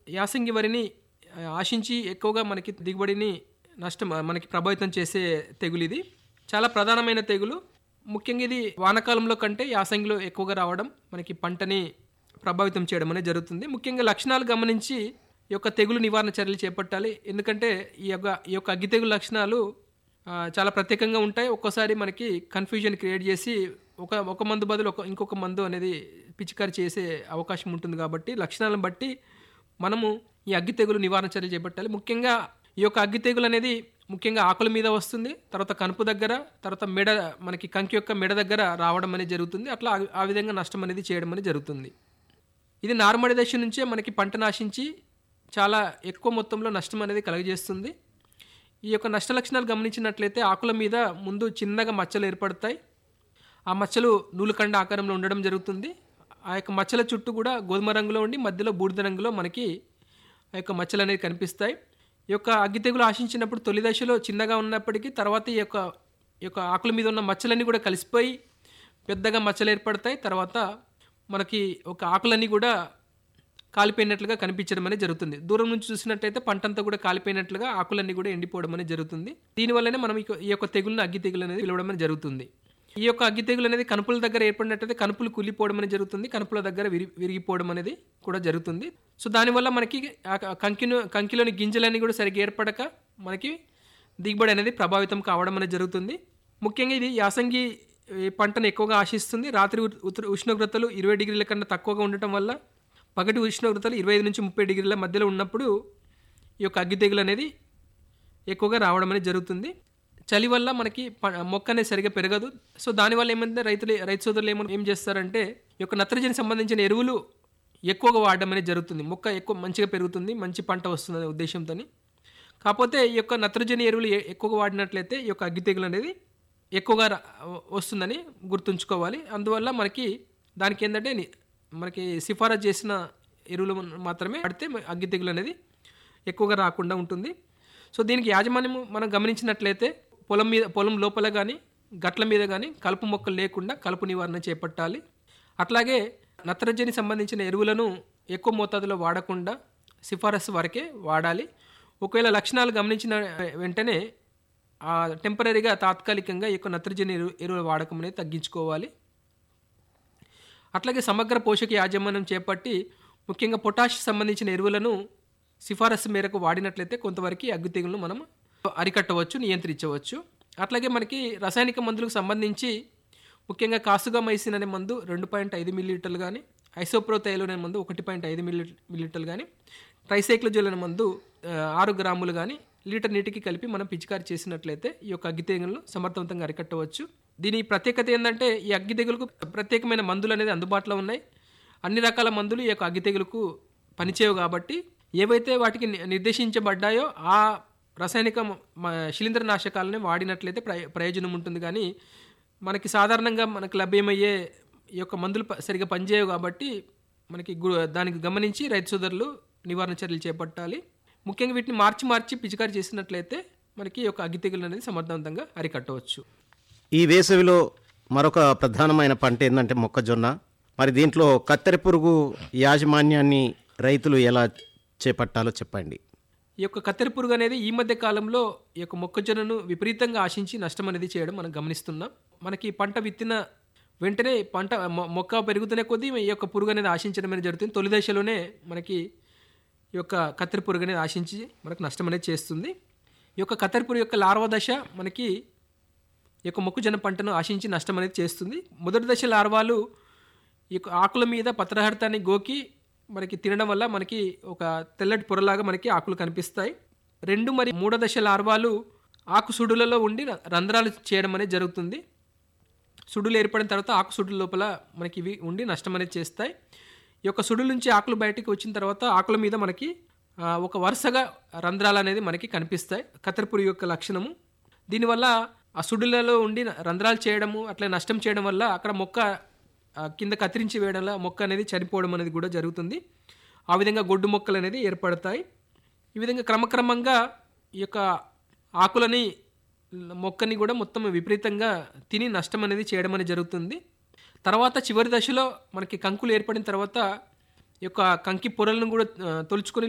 యాసంగి వరిని ఆ, ఆశించి ఎక్కువగా మనకి దిగుబడిని నష్టం మనకి ప్రభావితం చేసే తెగులు ఇది చాలా ప్రధానమైన తెగులు ముఖ్యంగా ఇది వానాకాలంలో కంటే యాసంగిలో ఎక్కువగా రావడం మనకి పంటని ప్రభావితం చేయడం అనేది జరుగుతుంది ముఖ్యంగా లక్షణాలు గమనించి ఈ యొక్క తెగులు నివారణ చర్యలు చేపట్టాలి ఎందుకంటే ఈ యొక్క ఈ యొక్క అగ్గి తెగులు లక్షణాలు ఆ, చాలా ప్రత్యేకంగా ఉంటాయి ఒక్కోసారి మనకి కన్ఫ్యూజన్ క్రియేట్ చేసి ఒక ఒక మందు బదులు ఒక ఇంకొక మందు అనేది పిచికారి చేసే అవకాశం ఉంటుంది కాబట్టి లక్షణాలను బట్టి మనము ఈ అగ్గి తెగులు నివారణ చర్యలు చేపట్టాలి ముఖ్యంగా ఈ యొక్క అగ్గి తెగులు అనేది ముఖ్యంగా ఆకుల మీద వస్తుంది తర్వాత కనుపు దగ్గర తర్వాత మెడ మనకి కంకి యొక్క మెడ దగ్గర రావడం అనేది జరుగుతుంది అట్లా ఆ- ఆ విధంగా నష్టం అనేది చేయడం అనేది జరుగుతుంది ఇది నార్మడి దశ నుంచే మనకి పంట నాశించి చాలా ఎక్కువ మొత్తంలో నష్టం అనేది కలుగజేస్తుంది ఈ యొక్క నష్ట లక్షణాలు గమనించినట్లయితే ఆకుల మీద ముందు చిన్నగా మచ్చలు ఏర్పడతాయి ఆ మచ్చలు నూలుకండ ఆకారంలో ఉండడం జరుగుతుంది ఆ యొక్క మచ్చల చుట్టూ కూడా గోధుమ రంగులో ఉండి మధ్యలో బూడిద రంగులో మనకి ఆ యొక్క మచ్చలు అనేవి కనిపిస్తాయి ఈ యొక్క అగ్గి తెగులు ఆశించినప్పుడు తొలి దశలో చిన్నగా ఉన్నప్పటికీ తర్వాత ఈ యొక్క ఈ యొక్క ఆకుల మీద ఉన్న మచ్చలన్నీ కూడా కలిసిపోయి పెద్దగా మచ్చలు ఏర్పడతాయి తర్వాత మనకి ఒక ఆకులన్నీ కూడా కాలిపోయినట్లుగా కనిపించడం అనేది జరుగుతుంది దూరం నుంచి చూసినట్టయితే పంటంతా కూడా కాలిపోయినట్లుగా ఆకులన్నీ కూడా ఎండిపోవడం అనేది జరుగుతుంది దీనివల్లనే మనం ఈ యొక్క- ఈ యొక్క తెగులను అగ్గి తెగులు అనేది పిలవడం అనేది జరుగుతుంది ఈ యొక్క అగ్గి తెగులు అనేది కనుపుల దగ్గర ఏర్పడినట్టయితే కనుపులు కుళ్ళిపోవడం అనేది జరుగుతుంది కనుపుల దగ్గర విరి విరిగిపోవడం అనేది కూడా జరుగుతుంది సో దానివల్ల మనకి ఆ క- కంకిను కంకిలోని గింజలన్నీ కూడా సరిగ్గా ఏర్పడక మనకి దిగుబడి అనేది ప్రభావితం కావడం అనేది జరుగుతుంది ముఖ్యంగా ఇది యాసంగి ఈ పంటను ఎక్కువగా ఆశిస్తుంది రాత్రి ఉ- ఉత్ర- ఉష్ణోగ్రతలు ఇరవై డిగ్రీల కన్నా తక్కువగా ఉండటం వల్ల పగటి ఉష్ణోగ్రతలు ఇరవై ఐదు నుంచి ముప్పై డిగ్రీల మధ్యలో ఉన్నప్పుడు ఈ యొక్క అగ్గి తెగులు అనేది ఎక్కువగా రావడం అనేది జరుగుతుంది చలి వల్ల మనకి ప- మొక్క అనేది సరిగా పెరగదు సో దానివల్ల ఏమంటే రైతులు రైతు సోదరులు ఏమో ఏం చేస్తారంటే ఈ యొక్క నత్రజని సంబంధించిన ఎరువులు ఎక్కువగా వాడడం అనేది జరుగుతుంది మొక్క ఎక్కువ మంచిగా పెరుగుతుంది మంచి పంట వస్తుంది అనే ఉద్దేశంతో కాకపోతే ఈ యొక్క నత్రజని ఎరువులు ఎ- ఎక్కువగా వాడినట్లయితే ఈ యొక్క అగ్గి తెగులు అనేది ఎక్కువగా రా- వస్తుందని గుర్తుంచుకోవాలి అందువల్ల మనకి దానికి ఏంటంటే ని- మనకి సిఫారసు చేసిన ఎరువులు మాత్రమే వాడితే మ- అగ్గి తెగులు అనేది ఎక్కువగా రాకుండా ఉంటుంది సో దీనికి యాజమాన్యం మనం గమనించినట్లయితే పొలం మీద పొలం లోపల కానీ గట్ల మీద కానీ కలుపు మొక్కలు లేకుండా కలుపు నివారణ చేపట్టాలి అట్లాగే నత్రజని సంబంధించిన ఎరువులను ఎక్కువ మోతాదులో వాడకుండా సిఫారసు వరకే వాడాలి ఒకవేళ లక్షణాలు గమనించిన వెంటనే ఆ టెంపరీగా తాత్కాలికంగా ఈ యొక్క నత్రజని ఎరువు ఎరువుల వాడకం అనేది తగ్గించుకోవాలి అట్లాగే సమగ్ర పోషక యాజమాన్యం చేపట్టి ముఖ్యంగా పొటాష్ సంబంధించిన ఎరువులను సిఫారసు మేరకు వాడినట్లయితే కొంతవరకు అగ్గి తెగులను మనం అరికట్టవచ్చు నియంత్రించవచ్చు అట్లాగే మనకి రసాయనిక మందులకు సంబంధించి ముఖ్యంగా కాసుగా మైసిన్ అనే మందు రెండు పాయింట్ ఐదు మిల్లీలీటర్లు కానీ ఐసోప్రోతైల్ అనే మందు ఒకటి పాయింట్ ఐదు మిల్లీ మిల్లీలీటర్లు కానీ ట్రైసైక్లోజోల్ అనే మందు ఆ, ఆరు గ్రాములు కానీ లీటర్ నీటికి కలిపి మనం పిచికారి చేసినట్లయితే ఈ యొక్క అగ్గి తెగులను సమర్థవంతంగా అరికట్టవచ్చు దీని ప్రత్యేకత ఏంటంటే ఈ అగ్గి తెగులకు ప్రత్యేకమైన మందులు అనేది అందుబాటులో ఉన్నాయి అన్ని రకాల మందులు ఈ యొక్క అగ్గి తెగులకు పనిచేయవు కాబట్టి ఏవైతే వాటికి ని- నిర్దేశించబడ్డాయో ఆ రసాయనిక మ- మ- శిలీంద్రనాశకాలని వాడినట్లయితే ప్రయ ప్రయోజనం ఉంటుంది కానీ మనకి సాధారణంగా మనకు లభ్యమయ్యే ఈ యొక్క మందులు ప- సరిగా పనిచేయవు కాబట్టి మనకి గు- దానికి గమనించి రైతు సోదరులు నివారణ చర్యలు చేపట్టాలి ముఖ్యంగా వీటిని మార్చి మార్చి పిచికారి చేసినట్లయితే మనకి ఈ యొక్క అగ్గి తెగులు అనేది సమర్థవంతంగా అరికట్టవచ్చు ఈ వేసవిలో మరొక ప్రధానమైన పంట ఏంటంటే మొక్కజొన్న మరి దీంట్లో కత్తెర పురుగు యాజమాన్యాన్ని రైతులు ఎలా చేపట్టాలో చెప్పండి ఈ యొక్క కత్తెర పురుగు అనేది ఈ మధ్య కాలంలో ఈ యొక్క మొక్కజొన్నను విపరీతంగా ఆశించి నష్టం అనేది చేయడం మనం గమనిస్తున్నాం మనకి పంట విత్తిన వెంటనే పంట మొ- మొక్క పెరుగుతున్న కొద్దీ ఈ యొక్క పురుగు అనేది ఆశించడం అనేది జరుగుతుంది తొలి దశలోనే మనకి ఈ యొక్క కత్తెర పురుగు అనేది ఆశించి మనకు నష్టం అనేది చేస్తుంది ఈ యొక్క కత్తెర పురుగు యొక్క లార్వా దశ మనకి ఈ యొక్క మొక్కజొన్న పంటను ఆశించి నష్టం అనేది చేస్తుంది మొదటి దశ లార్వాలు ఈ యొక్క ఆకుల మీద పత్రహరితాన్ని గోకి మనకి తినడం వల్ల మనకి ఒక తెల్లటి పొరలాగా మనకి ఆకులు కనిపిస్తాయి రెండు మరి మూడో దశ లార్వాలు ఆకు సుడులలో ఉండి ర- రంధ్రాలు చేయడం అనేది జరుగుతుంది సుడులు ఏర్పడిన తర్వాత ఆకు సుడుల లోపల మనకి ఇవి ఉండి నష్టం అనేది చేస్తాయి ఈ యొక్క సుడుల నుంచి ఆకులు బయటికి వచ్చిన తర్వాత ఆకుల మీద మనకి ఆ, ఒక వరుసగా రంధ్రాలు అనేది మనకి కనిపిస్తాయి కత్తెరపురి యొక్క లక్షణము దీనివల్ల ఆ సుడులలో ఉండి రంధ్రాలు చేయడము అట్లా నష్టం చేయడం వల్ల అక్కడ మొక్క ఆ, కింద కత్తిరించి వేయడం వల్ల మొక్క అనేది చనిపోవడం అనేది కూడా జరుగుతుంది ఆ విధంగా గొడ్డు మొక్కలు అనేది ఏర్పడతాయి ఈ విధంగా క్రమక్రమంగా ఈ యొక్క ఆకులని మొక్కని కూడా మొత్తం విపరీతంగా తిని నష్టం అనేది చేయడం అనేది జరుగుతుంది తర్వాత చివరి దశలో మనకి కంకులు ఏర్పడిన తర్వాత ఈ యొక్క కంకి పొరలను కూడా ఆ, తొలుచుకొని